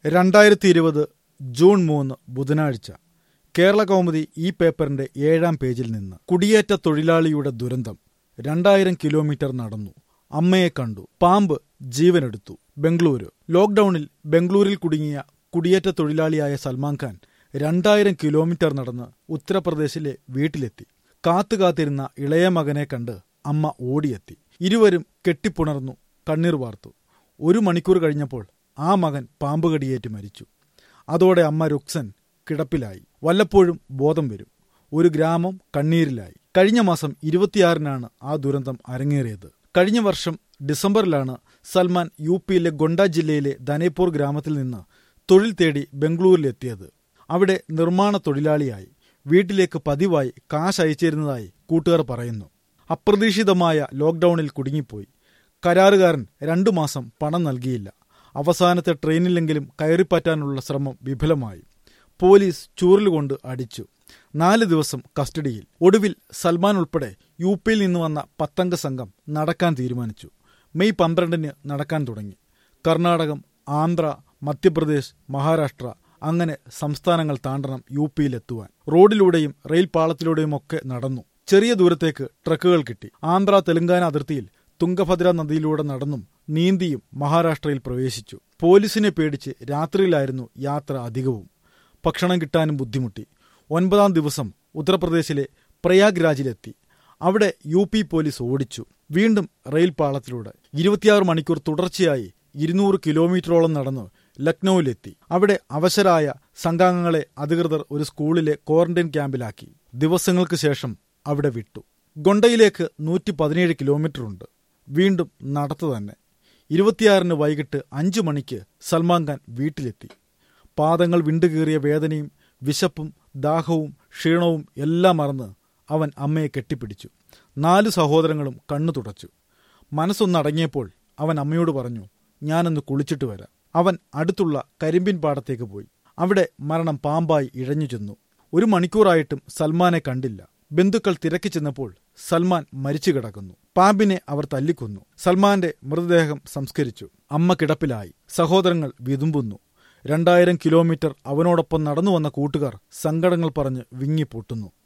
രണ്ടായിരത്തി ഇരുപത് ജൂൺ മൂന്ന് ബുധനാഴ്ച കേരള കൗമുദി ഈ പേപ്പറിന്റെ ഏഴാം പേജിൽ നിന്ന് കുടിയേറ്റ തൊഴിലാളിയുടെ ദുരന്തം രണ്ടായിരം കിലോമീറ്റർ നടന്നു അമ്മയെ കണ്ടു പാമ്പ് ജീവനെടുത്തു ബംഗളൂരു ലോക്ഡൌണിൽ ബംഗളൂരിൽ കുടുങ്ങിയ കുടിയേറ്റ തൊഴിലാളിയായ സൽമാൻ ഖാൻ രണ്ടായിരം കിലോമീറ്റർ നടന്ന് ഉത്തർപ്രദേശിലെ വീട്ടിലെത്തി കാത്തുകാത്തിരുന്ന ഇളയ മകനെ കണ്ട് അമ്മ ഓടിയെത്തി ഇരുവരും കെട്ടിപ്പുണർന്നു കണ്ണീർ വാർത്തു ഒരു മണിക്കൂർ കഴിഞ്ഞപ്പോൾ ആ മകൻ പാമ്പ് കടിയേറ്റ് മരിച്ചു അതോടെ അമ്മ രുക്സൻ കിടപ്പിലായി വല്ലപ്പോഴും ബോധം വരും ഒരു ഗ്രാമം കണ്ണീരിലായി കഴിഞ്ഞ മാസം ഇരുപത്തിയാറിനാണ് ആ ദുരന്തം അരങ്ങേറിയത് കഴിഞ്ഞ വർഷം ഡിസംബറിലാണ് സൽമാൻ യു പിയിലെ ഗൊണ്ട ജില്ലയിലെ ധനേപൂർ ഗ്രാമത്തിൽ നിന്ന് തൊഴിൽ തേടി ബംഗളൂരിലെത്തിയത് അവിടെ നിർമ്മാണ തൊഴിലാളിയായി വീട്ടിലേക്ക് പതിവായി കാശ് അയച്ചിരുന്നതായി കൂട്ടുകാർ പറയുന്നു അപ്രതീക്ഷിതമായ ലോക്ഡൌണിൽ കുടുങ്ങിപ്പോയി കരാറുകാരൻ രണ്ടു മാസം പണം നൽകിയില്ല അവസാനത്തെ ട്രെയിനിലെങ്കിലും കയറിപ്പറ്റാനുള്ള ശ്രമം വിഫലമായി പോലീസ് ചൂരലുകൊണ്ട് അടിച്ചു നാല് ദിവസം കസ്റ്റഡിയിൽ ഒടുവിൽ സൽമാൻ ഉൾപ്പെടെ യു പിയിൽ നിന്ന് വന്ന പത്തംഗ സംഘം നടക്കാൻ തീരുമാനിച്ചു മെയ് പന്ത്രണ്ടിന് നടക്കാൻ തുടങ്ങി കർണാടകം ആന്ധ്ര മധ്യപ്രദേശ് മഹാരാഷ്ട്ര അങ്ങനെ സംസ്ഥാനങ്ങൾ താണ്ടണം യു പിയിലെത്തുവാൻ റോഡിലൂടെയും റെയിൽ പാളത്തിലൂടെയും ഒക്കെ നടന്നു ചെറിയ ദൂരത്തേക്ക് ട്രക്കുകൾ കിട്ടി ആന്ധ്ര തെലങ്കാന അതിർത്തിയിൽ തുംഗഭദ്ര നദിയിലൂടെ നടന്നും നീന്തിയും മഹാരാഷ്ട്രയിൽ പ്രവേശിച്ചു പോലീസിനെ പേടിച്ച് രാത്രിയിലായിരുന്നു യാത്ര അധികവും ഭക്ഷണം കിട്ടാനും ബുദ്ധിമുട്ടി ഒൻപതാം ദിവസം ഉത്തർപ്രദേശിലെ പ്രയാഗ്രാജിലെത്തി അവിടെ യു പി പോലീസ് ഓടിച്ചു വീണ്ടും റെയിൽ പാളത്തിലൂടെ ഇരുപത്തിയാറ് മണിക്കൂർ തുടർച്ചയായി ഇരുന്നൂറ് കിലോമീറ്ററോളം നടന്ന് ലക്നൌവിലെത്തി അവിടെ അവശരായ സംഘാംഗങ്ങളെ അധികൃതർ ഒരു സ്കൂളിലെ ക്വാറന്റൈൻ ക്യാമ്പിലാക്കി ദിവസങ്ങൾക്ക് ശേഷം അവിടെ വിട്ടു ഗൊണ്ടയിലേക്ക് നൂറ്റി പതിനേഴ് കിലോമീറ്റർ ഉണ്ട് വീണ്ടും നടത്തു തന്നെ ഇരുപത്തിയാറിന് വൈകിട്ട് അഞ്ചു മണിക്ക് സൽമാൻ ഖാൻ വീട്ടിലെത്തി പാദങ്ങൾ വിണ്ടുകീറിയ വേദനയും വിശപ്പും ദാഹവും ക്ഷീണവും എല്ലാം മറന്ന് അവൻ അമ്മയെ കെട്ടിപ്പിടിച്ചു നാലു സഹോദരങ്ങളും കണ്ണു തുടച്ചു മനസ്സൊന്നടങ്ങിയപ്പോൾ അവൻ അമ്മയോട് പറഞ്ഞു ഞാനൊന്ന് കുളിച്ചിട്ട് വരാം അവൻ അടുത്തുള്ള കരിമ്പിൻ പാടത്തേക്ക് പോയി അവിടെ മരണം പാമ്പായി ഇഴഞ്ഞു ചെന്നു ഒരു മണിക്കൂറായിട്ടും സൽമാനെ കണ്ടില്ല ബന്ധുക്കൾ തിരക്കി ചെന്നപ്പോൾ സൽമാൻ മരിച്ചു കിടക്കുന്നു പാമ്പിനെ അവർ തല്ലിക്കൊന്നു സൽമാന്റെ മൃതദേഹം സംസ്കരിച്ചു അമ്മ കിടപ്പിലായി സഹോദരങ്ങൾ വിതുമ്പുന്നു രണ്ടായിരം കിലോമീറ്റർ അവനോടൊപ്പം നടന്നു വന്ന കൂട്ടുകാർ സങ്കടങ്ങൾ പറഞ്ഞ് വിങ്ങിപ്പൊട്ടുന്നു